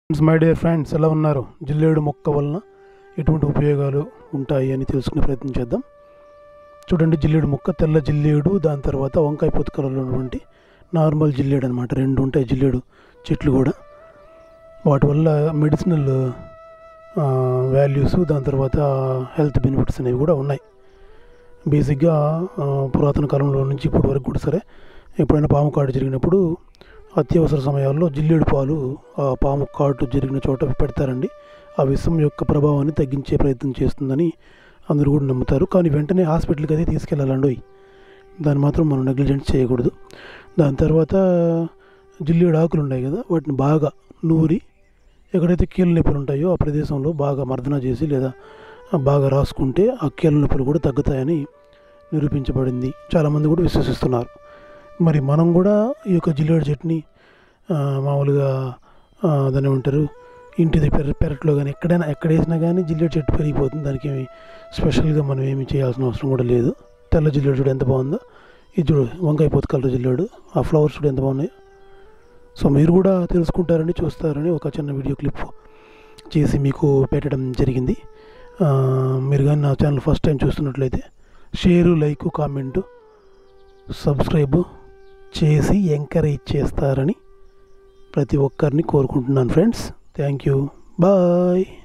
friends my dear friends ఎలా ఉన్నారు జిల్లేడు మొక్క వలన ఎటువంటి ఉపయోగాలు ఉంటాయి అని తెలుసుకునే ప్రయత్నం చేద్దాం చూడండి జిల్లేడు మొక్క తెల్ల జిల్లేడు దాని తర్వాత వంకాయ పొత్తు కలర్లో ఉన్నటువంటి నార్మల్ జిల్లేడు అనమాట రెండు ఉంటాయి జిల్లేడు చెట్లు కూడా వాటి వల్ల మెడిసినల్ వాల్యూస్ దాని తర్వాత హెల్త్ బెనిఫిట్స్ అనేవి కూడా ఉన్నాయి బేసిక్గా ఆ, పురాతన కాలంలో నుంచి ఇప్పటి వరకు కూడా సరే ఎప్పుడైనా పాము కాటు జరిగినప్పుడు అత్యవసర సమయాల్లో జిల్లేడు పాలు ఆ పాము కాటు జరిగిన చోట పెడతారండి ఆ విషం యొక్క ప్రభావాన్ని తగ్గించే ప్రయత్నం చేస్తుందని అందరూ కూడా నమ్ముతారు కానీ వెంటనే హాస్పిటల్కి అయితే తీసుకెళ్ళాలండి దాన్ని మాత్రం మనం నెగ్లిజెన్స్ చేయకూడదు దాని తర్వాత జిల్లేడు ఆకులు ఉన్నాయి కదా వాటిని బాగా నూరి ఎక్కడైతే కీళ్ళ నొప్పులు ఉంటాయో ఆ ప్రదేశంలో బాగా మర్దన చేసి లేదా బాగా రాసుకుంటే ఆ కీళ్ళ నొప్పులు కూడా తగ్గుతాయని నిరూపించబడింది చాలామంది కూడా విశ్వసిస్తున్నారు మరి మనం కూడా ఈ యొక్క జిల్లేడు చెట్టుని ఆ, మామూలుగా ఆ, దాన్ని ఏమంటారు ఇంటిది పెర పెరట్లో కానీ ఎక్కడైనా ఎక్కడ వేసినా కానీ జిల్లేడు చెట్టు పెరిగిపోతుంది దానికి ఏమి స్పెషల్గా మనం ఏమి చేయాల్సిన అవసరం కూడా లేదు తెల్ల జిల్లేడు చూడు ఎంత బాగుందో ఇది చూడు వంకాయ పోతు కలర్ జిల్లేడు ఆ ఫ్లవర్స్ చూడు ఎంత బాగున్నాయో సో మీరు కూడా తెలుసుకుంటారని చూస్తారని ఒక చిన్న వీడియో క్లిప్ చేసి మీకు పెట్టడం జరిగింది ఆ, మీరు కానీ నా ఛానల్ ఫస్ట్ టైం చూస్తున్నట్లయితే షేరు లైక్ కామెంటు సబ్స్క్రైబ్ చేసి ఎంకరేజ్ చేస్తారని ప్రతి ఒక్కరిని కోరుకుంటున్నాను ఫ్రెండ్స్ థ్యాంక్ యూ బాయ్